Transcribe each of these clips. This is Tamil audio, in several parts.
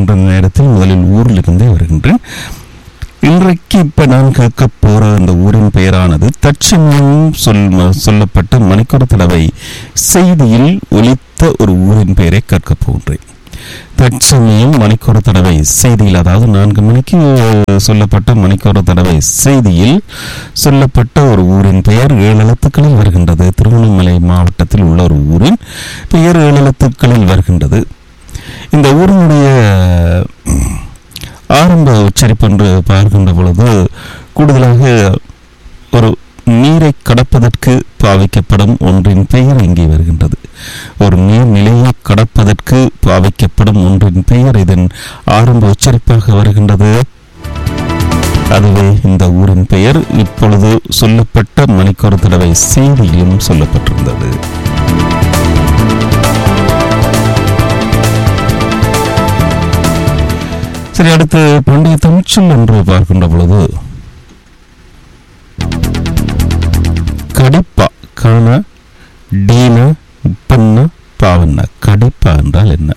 வருகின்ற நேரத்தில் முதலில் ஊரிலிருந்தே வருகின்றேன் இன்றைக்கு இப்ப நான் கேட்க போற அந்த ஊரின் பெயரானது தற்சமயம் சொல் சொல்லப்பட்ட மணிக்கூட தடவை செய்தியில் ஒலித்த ஒரு ஊரின் பெயரை கேட்கப் போகின்றேன் தற்சமயம் மணிக்கூட தடவை செய்தியில் அதாவது நான்கு மணிக்கு சொல்லப்பட்ட மணிக்கூட தடவை செய்தியில் சொல்லப்பட்ட ஒரு ஊரின் பெயர் ஏழு எழுத்துக்களில் வருகின்றது திருவண்ணாமலை மாவட்டத்தில் உள்ள ஒரு ஊரின் பெயர் ஏழு எழுத்துக்களில் வருகின்றது இந்த ஊரினுடைய ஆரம்ப உச்சரிப்பு என்று பார்க்கின்ற பொழுது கூடுதலாக ஒரு நீரை கடப்பதற்கு பாவிக்கப்படும் ஒன்றின் பெயர் இங்கே வருகின்றது ஒரு நீர்நிலையை கடப்பதற்கு பாவிக்கப்படும் ஒன்றின் பெயர் இதன் ஆரம்ப உச்சரிப்பாக வருகின்றது அதுவே இந்த ஊரின் பெயர் இப்பொழுது சொல்லப்பட்ட மணிக்கொரு தடவை செய்தியிலும் சொல்லப்பட்டிருந்தது சரி அடுத்து பண்டைய தமிழ்ச்சொல் என்று பார்க்கின்ற பொழுது கடிப்பா காண டீன உப்பண்ண பாவண்ண கடிப்பா என்றால் என்ன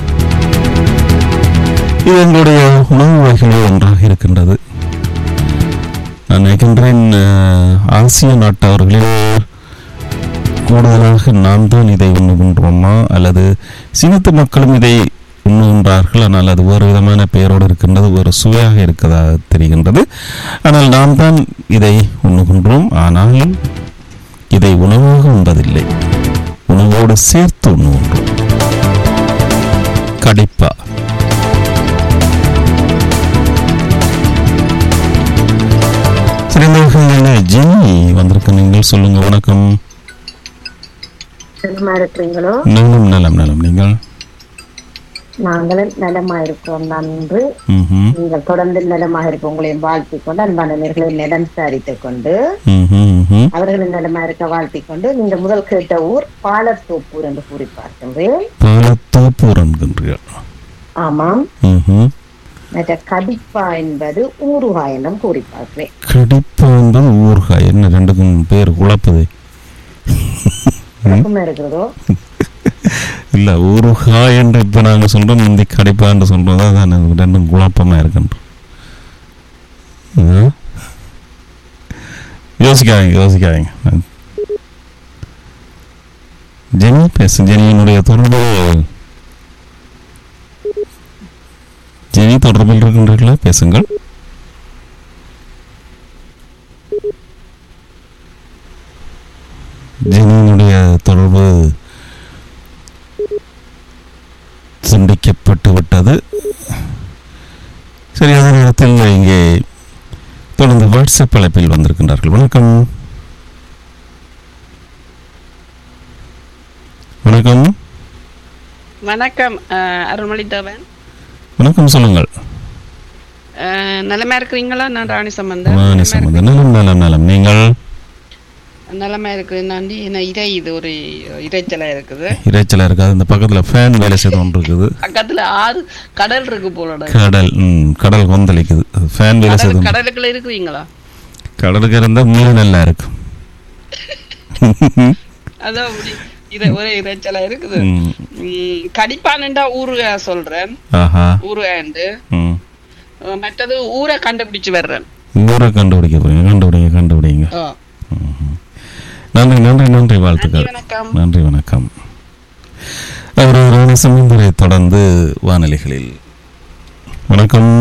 இது எங்களுடைய உணவு வகைகளில் ஒன்றாக இருக்கின்றது நான் நினைக்கின்றேன் அஹ், ஆசிய நாட்டவர்களில் கூடுதலாக நாம் தான் இதை உண்ணுகின்றோமா அல்லது சீனத்து மக்களும் இதை உண்ணுகின்றார்கள் ஆனால் அது ஒரு விதமான பெயரோடு இருக்கின்றது ஒரு சுவையாக இருக்கதாக தெரிகின்றது ஆனால் நாம் தான் இதை உண்ணுகின்றோம் ஆனால் இதை உணவாக உண்பதில்லை உணவோடு சேர்த்து உண்ணுகின்றோம் கடிப்பா சிறந்த ஜெனி வந்திருக்க நீங்கள் சொல்லுங்க வணக்கம் நலமா இருக்கிறீங்களோ நலம் நலம் நலம் நீங்கள் நாங்களும் நலமா இருக்கிறோம் நன்று ம்ஹும். நீங்கள் தொடர்ந்து நலமாக இருக்க உங்களையும் வாழ்த்திக் கொண்டு அன்பான நேர்களை நலம் விசாரித்துக் கொண்டு ம்ஹும், ம்ஹும். அவர்களும் நலமா இருக்க வாழ்த்திக் கொண்டு நீங்க முதல் கேட்ட ஊர் பாலத்தோப்பூர் என்று கூறி பார்க்கின்றேன் பாலத்தோப்பூர் என்கின்றீர்கள் ஆமாம் ம்ஹும். மற்ற கடிப்பா என்பது ஊருகா என்றும் கூறி பார்க்கிறேன் கடிப்பா என்பது ஊறுகாய் என்ன ரெண்டுக்கும் பேர் குழப்புது குழப்பமா இருக்கிறதோ இல்ல ஊறுகாய் என்று இப்ப நாங்க சொல்றோம் முந்தி கடிப்பா என்று சொல்றோம் அதான் எனக்கு ரெண்டும் குழப்பமா இருக்கின்றோம் ம். யோசிக்காதீங்க யோசிக்காதீங்க ஜெனி பேசு ஜெனியினுடைய தொடர்பு ஜெனி தொடர்பில் இருக்கின்றீர்களா பேசுங்கள் ஜெனியினுடைய தொடர்பு துண்டிக்கப்பட்டு விட்டது சரி அதே நேரத்தில் இங்கே தொடர்ந்து வாட்ஸ்அப் அழைப்பில் வந்திருக்கின்றார்கள் வணக்கம் வணக்கம் வணக்கம் அஹ், அருள்மொழி தேவன் வணக்கம் சொல்லுங்கள் அஹ், நலமா இருக்கிறீங்களா நான் ராணி சம்பந்தம் வாணி சம்பந்தம் நலம் நலம் நலம் நீங்கள் நலமா இருக்குது நன்றி என்ன இறை இது ஒரு இறைச்சலா இருக்குது இறைச்சலா இருக்காது இந்த பக்கத்துல ஃபேன் வேலை செய்து ஒன்று இருக்குது பக்கத்துல ஆறு கடல் இருக்கு போல கடல் ம் கடல் கொந்தளிக்குது ஃபேன் வேலை செய்து கடல் கடலுக்குள்ள இருக்கிறீங்களா கடலுக்கு இருந்தா மீன் நல்லா இருக்கும் அதான் அப்படி இது ஒரே இறைச்சலா இருக்குது ம். ம், கடிப்பானுண்டா ஊருகா சொல்றேன் ஆஹா ஊருகாண்டு ம் அஹ், மற்றது ஊரை கண்டுபிடிச்சு வர்றேன் ஊரை கண்டுபிடிக்க போறீங்க கண்டுபிடிங்க கண்டுபிடிங்க ஆ. நன்றி நன்றி நன்றி வாழ்த்துக்கள் வணக்கம் நன்றி வணக்கம் அவர் ராணசமீந்தரை தொடர்ந்து வானொலிகளில் வணக்கம்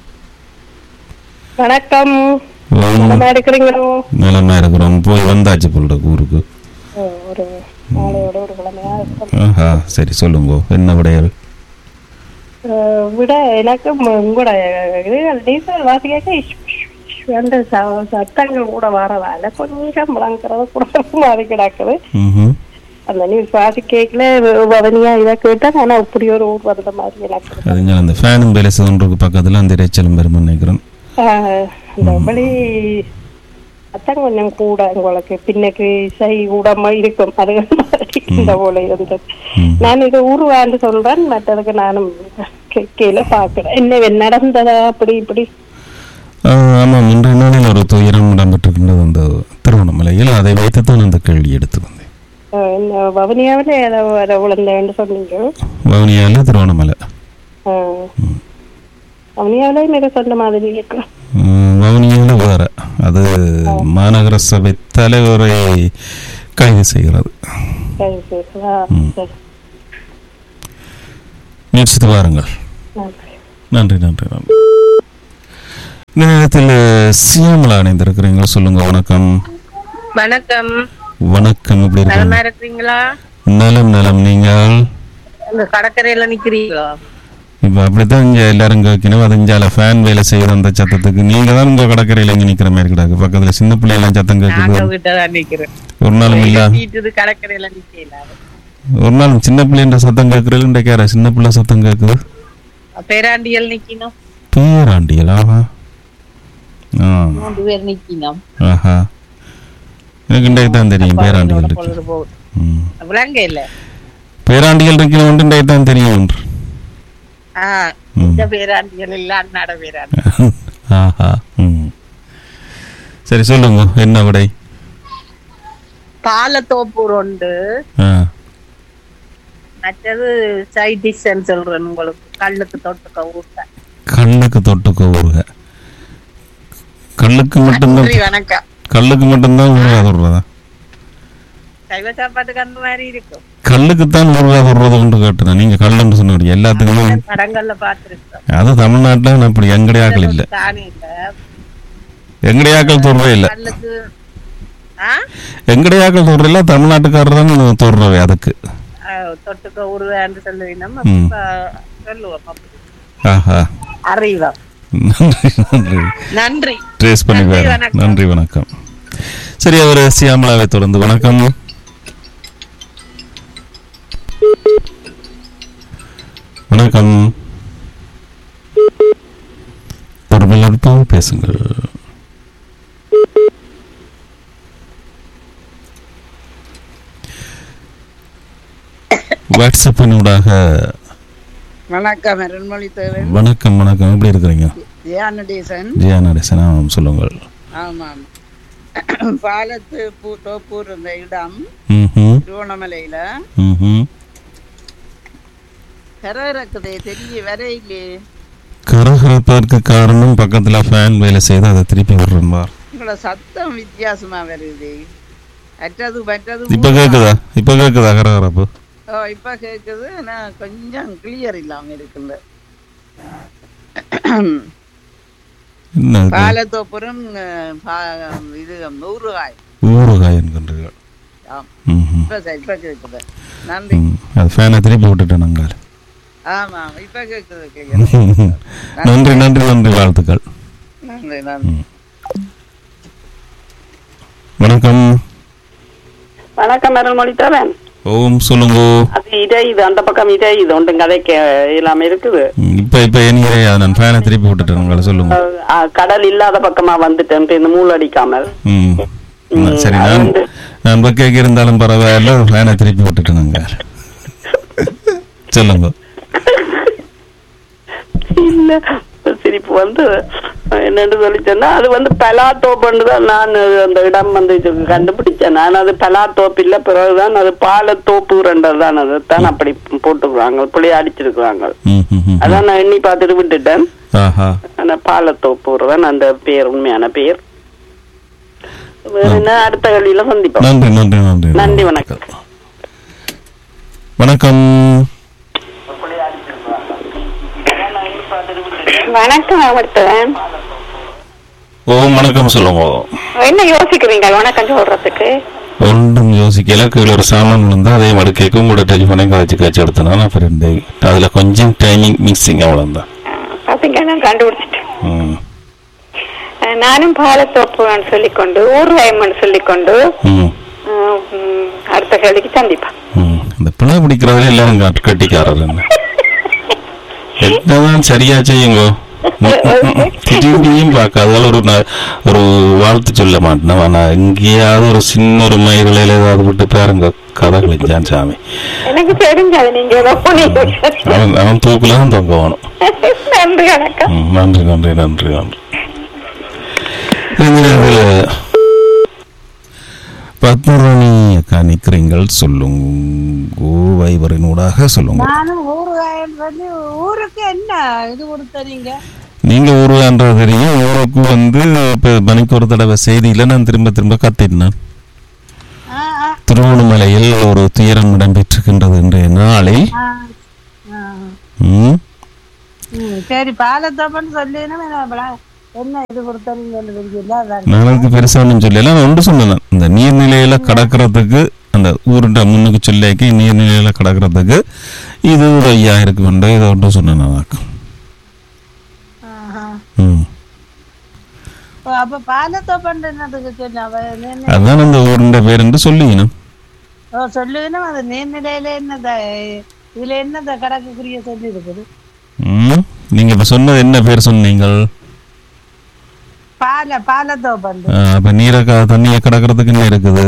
வணக்கம் வாங்க. நலமா இருக்கிறீங்களோ நலமா இருக்கிறோம் போய் வந்தாச்சு போல ஊருக்கு ஓ, ஒரு நாளையோட ஒரு கிழமையா இருக்கும் ஆஹா சரி சொல்லுங்க என்ன விடையல் அஹ், விட எனக்கு ம- உங்களோட இதுகள் டீசல் வாசிக்க அந்த ச- சத்தங்கள் கூட வரதால கொஞ்சம் விளங்குறது கூட மாதிரி கிடக்குது ம்ஹும். அந்த நியூஸ் வாசிக்கல வதனியா இதை கேட்டேன் ஆனா இப்படி ஒரு ஊர் வந்த மாதிரி எனக்கு அதுங்க அந்த ஃபேனும் வேலை செய்துருக்கு பக்கத்துல அந்த இறைச்சலும் பெருமை நினைக்கிறேன் ஆஹ், அந்த வழி சத்தம் கொஞ்சம் கூட உங்களுக்கு பின்னுக்கு இசை கூட ம- இருக்கும் அது மாதிரி இந்த போல இருந்தது ம். நான் இது உருவான்னு சொல்றேன் மற்றதுக்கு நானும் கீழே பாக்குறேன் என்ன நடந்ததா அப்படி இப்படி ஆ, ஆமாம் இன்றைய நாளில் ஒரு துயரம் இடம்பெற்றிருக்கின்றது அந்த திருவண்ணாமலையில் அதை வைத்துத்தான் அந்த கேள்வி எடுத்து வந்தேன் அஹ், இந்த வவுனியாவில ஏதோ அதை விழுந்தேன்னு சொன்னீங்க வவுனியாவில் திருவண்ணாமலை அவனியாவிலையும் மிக சொன்ன மாதிரி இருக்கும் ம், வவுனியால வேற அது மாநகர சபை தலைவரை கைது செய்கிறது சரி சரி ஆ, சரி முயற்சித்து வாருங்கள் நன்றி நன்றி நன்றி நன்றி இந்த நேரத்தில் சியாமலா இணைந்திருக்கிறீங்க சொல்லுங்க வணக்கம் வணக்கம் வணக்கம் எப்படி நலமா இருக்கீங்க இருக்கிறீங்களா நலம் நலம் நீங்கள் இந்த கடற்கரையில நிக்கிறீங்களா இப்ப அப்படித்தான் இங்க எல்லாரும் கேட்கணும் அது இஞ்சால ஃபேன் வேலை செய்யற அந்த சத்தத்துக்கு நீங்க தான் உங்க கடற்கரையில இங்க நிக்கிற மாதிரி கிடக்கு பக்கத்துல சின்ன பிள்ளை எல்லாம் சத்தம் நாங்க கேட்குது வீட்டை தான் நிக்கிறேன் ஒரு நாளும் இல்ல வீட்டு கடற்கரையில நிக்கல ஒரு நாள் சின்ன பிள்ளைன்ற சத்தம் கேட்கறது இன்றைக்கார சின்ன பிள்ளை சத்தம் கேட்குது பேராண்டியல் நிக்கணும் பேராண்டியல் ஆஹா ஆ மூன்று பேர் நிக்கணும் ஆஹா எனக்கு இன்றைக்கு தான் தெரியும் பேராண்டிகள் இருக்கு பொழுது போகுது ம். விளங்க இல்ல பேராண்டிகள் இருக்கிற ஒன்று இன்றைக்கு தான் தெரியும் ஒன்று ஆ ம். இந்த பேராண்டியல் இல்ல அண்ணாட பேராண்டி ஆஹா ம் சரி சொல்லுங்க என்ன விடை பாலத்தோப்பூர் உண்டு ஆ மற்றது சைட் டிஷ்ன்னு சொல்றேன் உங்களுக்கு கல்லுக்கு தொட்டுக்க ஊட்ட கல்லுக்கு தொட்டுக்க ஊறுக கல்லுக்கு மட்டும்தான் நன்றி வணக்கம் கல்லுக்கு மட்டும்தான் ஊறுகா தொடுறதா சைவ சாப்பாட்டுக்கு அந்த மாதிரி இருக்கும் கல்லுக்கு தான் ஊறுகா தொடுறது ஒன்று கேட்டுதான் நீங்க கல்லுன்னு சொன்னீங்க எல்லாத்துக்குமே படங்கள்ல பாத்துருக்கோம் அது தமிழ்நாட்டில் அப்படி எங்கடையாக்கள் இல்ல தானே இல்ல எங்கடையாக்கள் தொடுறே இல்ல கல்லுக்கு ஆ எங்கடையாக்கள் தொடுற இல்ல தமிழ்நாட்டுக்காரர் தான் தொடுறவை அதுக்கு அஹ் தொட்டுக்க உருவான்னு சொல்லுவீங்க நம்ம ம். இப்ப சொல்லுவோம் அப்படி. ஆஹா அறிவோம் நன்றி நன்றி நன்றி ட்ரேஸ் பண்ணி நன்றி, பாரு வணக்கம். நன்றி வணக்கம் சரி அவர் சியாமலாவை தொடர்ந்து வணக்கம் வணக்கம் தொடர்பில் இருப்போம் பேசுங்கள் வாட்ஸ்அப்பினூடாக வணக்கம் அருண்மொழி தேவன் வணக்கம் வணக்கம் எப்படி இருக்கிறீங்க ஜியானடேசன் ஜியா நடேசனா சொல்லுங்கள் ஆமாம் பாலத்து பூ தோப்பூர் இந்த இடம் ம் திருவண்ணாமலையில ம் கரை இருக்குதே தெரிய வரையிலே கரகரப்பதற்கு காரணம் பக்கத்துல ஃபேன் வேலை செய்து அதை திருப்பி விடுறேன்பார் உங்களோட சத்தம் வித்தியாசமா வருது மற்றது மற்றது இப்ப கேக்குதா இப்ப கேக்குதா கரகரப்பு ஓ இப்ப கேக்குது நான் கொஞ்சம் கிளியர் இல்லாம இருக்குல்ல என்ன இது? பாலத்தோப்புறம் அஹ், பா- இது ஊறுகாய் ஊறுகாய் என்கின்றீர்கள் ஆம் ம்ஹும். இப்ப சரி, இப்ப கேக்குது நன்றி ம். அது ஃபேனை திருப்பி விட்டுட்டேன் நாங்கள் ஆமா இப்ப கேக்குது clear. நன்றி நன்றி நன்றி வாழ்த்துக்கள் நன்றி நன்றி வணக்கம் வணக்கம் அருள்மொழி தரேன் ஓம் சொல்லுங்க அது இதே இது அந்த பக்கம் இதே இது ஒன்று கதைக்க இல்லாம இருக்குது ம், இப்ப இப்ப என்ன நான் ஃபேனை திருப்பி விட்டுட்டேன் உங்களை சொல்லுங்க அஹ், கடல் இல்லாத பக்கமா வந்துட்டேன் இந்த மூள் அடிக்காமல் ம் ம், சரி அது நான் வந்து- நான் பக்கேக்கு இருந்தாலும் பரவாயில்ல ஃபேனை திருப்பி விட்டுட்டேன் நாங்க சொல்லுங்க இல்ல சிரிப்பு வந்து என்னன்னு சொல்லி சொன்னா அது வந்து பலாத்தோப்புன்னு தான் நான் அந்த இடம் வந்து இது கண்டுபிடிச்சேன் நான் அது பலாத்தோப்பு இல்ல பிறகுதான் அது பாலத்தோப்புன்றதுதான் தான் அது தான் அப்படி போட்டுக்கிறாங்க புள்ளைய அடிச்சிருக்கிறாங்க ம் ம் ம் அதான் நான் எண்ணி பார்த்துட்டு விட்டுட்டேன் ஆஹா ஆனா பாலத்தோப்பூர் தான் அந்த பேர் உண்மையான பேர் வேற என்ன அடுத்த கல்வியில சந்திப்போம் நன்றி நன்றி நன்றி நன்றி, வணக்கம். வணக்கம் வணக்கம் அவர்த்தன் ஓம் வணக்கம் சொல்லுங்க என்ன யோசிக்கிறீங்க வணக்கம் சொல்றதுக்கு ஒன்றும் யோசிக்கல கீழே ஒரு சாமான் விழுந்தா அதே மடுக்கைக்கு உங்களோட டெலிஃபோனை காய்ச்சி காய்ச்சி எடுத்தனால அப்புறம் இந்த அதுல கொஞ்சம் டைமிங் மிக்சிங் அவ்வளவுதான் பாத்தீங்க நான் கண்டுபிடிச்சிட்டேன் ம் அஹ் நானும் பாலத்தோப்புன்னு சொல்லிக்கொண்டு ஊர்வயம்னு சொல்லிக்கொண்டு ம் அஹ் உம், அடுத்த கேள்விக்கு சந்திப்பா ம் இந்த பிள்ளை பிடிக்கிறதுல எல்லாரும் கட்டு கட்டிக்காரர் என்ன என்னதான் சரியா செய்யுங்க திரும்பியும் பார்க்காதால ஒரு ந- ஒரு வாழ்த்து சொல்ல மாட்டேன் ஆனா எங்கேயாவது ஒரு சின்ன ஒரு மயிரிழையில ஏதாவது விட்டு பாருங்க கதை கழிஞ்சான் சாமி எனக்கு தெரிஞ்சது நீங்க ஏதோ புரியுது. அவன் அவன் தூக்குல தான் தொங்க வேணும் நன்றி வணக்கம் ம், நன்றி நன்றி நன்றி நன்றி இந்த நேரத்தில் பத்மராணி அக்கா நிக்கிறீங்கள் சொல்லுங்க வைபரினூடாக சொல்லுங்க நானும் ஊறுகாயன்னு சொல்லி ஊருக்கு என்ன இது கொடுத்தீங்க நீங்க ஊருன்றது தெரியும் ஊருக்கு வந்து இப்ப மணிக்கு ஒரு தடவை செய்தியில நான் திரும்ப திரும்ப கத்தினேன் ஆ, ஆ, திருவண்ணாமலையில் ஒரு துயரம் இடம்பெற்றிருக்கின்றது இன்றைய நாளில் ஆ, ஆ. ம், ம், சரி பாலத்தோப்பன்னு சொல்லினா என்ன இது கொடுத்தீங்கன்னு தெரியல அதான் நான் அதுக்கு பெருசா ஒன்றும் சொல்லல நான் ஒன்று சொன்னேன் இந்த நீர்நிலையில கடக்கிறதுக்கு அந்த ஊருட்ட முன்னுக்கு சொல்லியாக்கி நீர்நிலையில கடக்கிறதுக்கு இது ஒரு ஐயாயிரம் கொண்டு இதை ஒன்று சொன்னேன் நான் ஆஹா. ம் ஓ, அப்ப பாலத்தோப்பன்னு என்னதுக்கு சொன்ன அவ நீர்நிலை- அதான் அந்த ஊருண்ட பேர் என்று சொல்லிக்கணும் ஓ சொல்லுவேன்னா அது நீர்நிலையில என்னத இதுல என்னத கடக்குரிய சொல்லி இருக்குது ம் நீங்க இப்ப சொன்னது என்ன பேர் சொன்னீங்கள் பால பாலத்தோப்பண்டு ஆ, அப்ப நீரை க- தண்ணியை கடக்கிறதுக்கு என்ன இருக்குது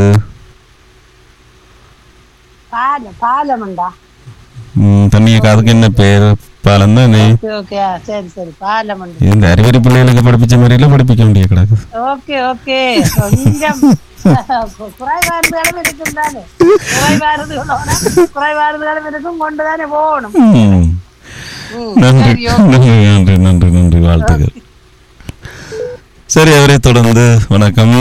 பால பாலமண்டா ம், தண்ணியை க- அதுக்கு என்ன பேர் பாலம் தான் ஓகே ஓகே ஆ, சரி சரி பாலமண்டு இந்த அறிவறி பிள்ளைகளுக்கு படிப்பிச்ச மாதிரிலாம் படிப்பிக்க வேண்டிய கிடக்கு ஓகே ஓகே கொஞ்சம் குறைபாடுகளும் இருக்கும் தானே குறைபாடுகளோட குறைபாடுகளும் இருக்கும் கொண்டுதானே போகணும் ம். ம், நன்றி சரி ஓகே நன்றி நன்றி நன்றி நன்றி வாழ்த்துக்கள் சரி அவரை தொடர்ந்து வணக்கம்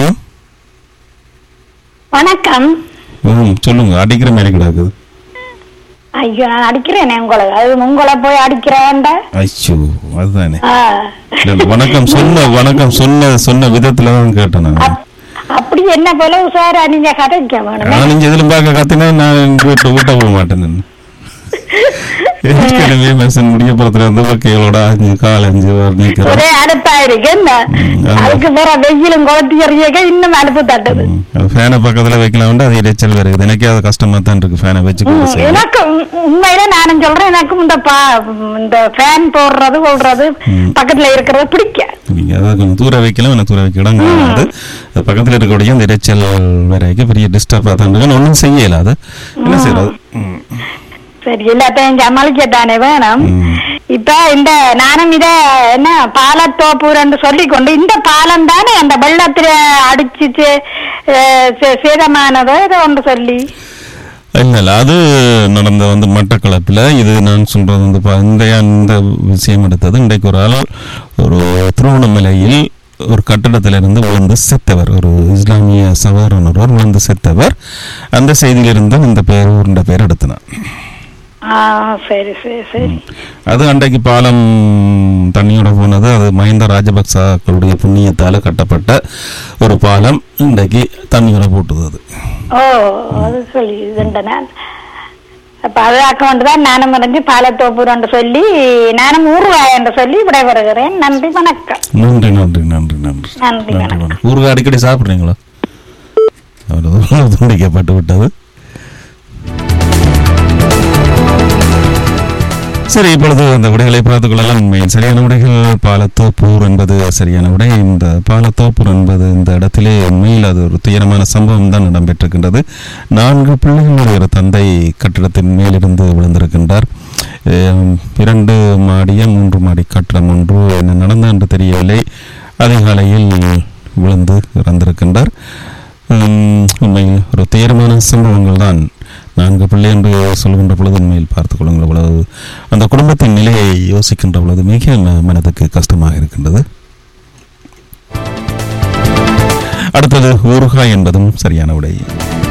வணக்கம் ம் சொல்லுங்க அடிக்கிற மாதிரி கிடக்குது ஐயோ நான் அடிக்கிறேனே உங்களை அது உங்களை போய் அடிக்கிறேன்ட ஐயோ அதுதானே ஆ. இல்ல, இல்ல, வணக்கம் சொன்ன வணக்கம் சொன்ன சொன்ன விதத்துல தான் கேட்டேன் நான் அப்- அப்படி என்ன போல உஷாரா நீங்க கதைக்க வேணும் நான் நீங்க எதிலும் பார்க்க கத்தினா நான் வீட்டு வீட்டை போக மாட்டேன் நான். ஏற்கனவே மெசன் முடிய போறதுல இருந்து வக்கைகளோட அஞ்சு கால் அஞ்சு வர்ணிக்கிறோம் ஒரே அடுப்பா இருக்கு என்ன ஆமா. அதுக்கு பிற வெயிலும் குளத்தி எறியக்க இன்னும் அடுப்பு தட்டுது ஃபேனை பக்கத்துல வைக்கலாம் அது இரைச்சல் வருது எனக்கே அது கஷ்டமா தான் இருக்கு ஃபேனை வச்சு கூட ம், செய்ய எனக்கு உண்- உண்மையில நானும் சொல்றேன் எனக்கும் இந்த பா இந்த ஃபேன் போடுறது கொள்றது பக்கத்துல இருக்கிறது பிடிக்க நீங்க அதை கொஞ்சம் தூர வைக்கலாம் எனக்கு தூர வைக்க இடம் கிடையாது அது பக்கத்துல இருக்கக்கூடிய அந்த இரைச்சல் வரைக்கும் பெரிய டிஸ்டர்பாக தான் இருக்கு ஒன்றும் செய்யல அது என்ன செய்யறது ம். சரி எல்லாத்தையும் சமாளிக்கத்தானே வேணும் ம். இப்ப இந்த நானும் இத என்ன பாலத்தோப்பூர்ன்னு சொல்லி கொண்டு இந்த பாலம் தானே அந்த வெள்ளத்துல அடிச்சு சே- அஹ் சே- சேதமானதோ இதை ஒன்று சொல்லி இல்ல இல்ல அது நடந்த வந்து மட்டக்களப்பில் இது நான் சொல்றது வந்து பா- இந்த இந்த விஷயம் எடுத்தது இன்றைக்கு ஒரு ஆள் ஒரு திருவண்ணாமலையில் ஒரு கட்டடத்திலிருந்து விழுந்து செத்தவர் ஒரு இஸ்லாமிய சவாரன் ஒருவர் விழுந்து செத்தவர் அந்த செய்தியிலிருந்து இந்த பேர் உருண்ட பேர் எடுத்தினார் ஆ சரி சரி சரி அது அன்றைக்கு பாலம் தண்ணியோட போனது அது மஹிந்த ராஜபக்சக்களுடைய புண்ணியத்தால கட்டப்பட்ட ஒரு பாலம் இன்றைக்கு தண்ணியோட போட்டுது அது ஓ அது சொல்லி இதுண்ட நான் அப்ப அதாக்க கொண்டுதான் நானும் மறைஞ்சு பாலத்தோப்பூர்ன்னு சொல்லி நானும் ஊர்வாய் என்று சொல்லி விடைபெறுகிறேன் நன்றி வணக்கம் நன்றி நன்றி நன்றி நன்றி நன்றி நன்றி வணக்கம் வணக்கம் ஊருக்கு அடிக்கடி சாப்பிட்றீங்களா அவ்வளோ துண்டிக்கப்பட்டு விட்டது சரி இப்பொழுது அந்த விடைகளை பார்த்துக் கொள்ளலாம் உண்மையில் சரியான விடைகள் பாலத்தோப்பூர் என்பது சரியான விடை இந்த பாலத்தோப்பூர் என்பது இந்த இடத்திலே உண்மையில் அது ஒரு துயரமான சம்பவம் தான் இடம்பெற்றிருக்கின்றது நான்கு பிள்ளைகளுடைய ஒரு தந்தை கட்டிடத்தின் மேலிருந்து விழுந்திருக்கின்றார் அஹ், இரண்டு மாடிய மூன்று மாடி கட்டிடம் ஒன்று என்ன நடந்தது என்று தெரியவில்லை அதிகாலையில் விழுந்து இறந்திருக்கின்றார் உம், உண்மையில் ஒரு துயரமான சம்பவங்கள் தான் நான்கு பிள்ளை என்று சொல்கின்ற பொழுது உண்மையில் பார்த்துக் கொள்ளுங்கள் அவ்வளவு அந்த குடும்பத்தின் நிலையை யோசிக்கின்ற பொழுது மிக ம- மனதுக்கு கஷ்டமாக இருக்கின்றது அடுத்தது ஊறுகாய் என்பதும் சரியான விடை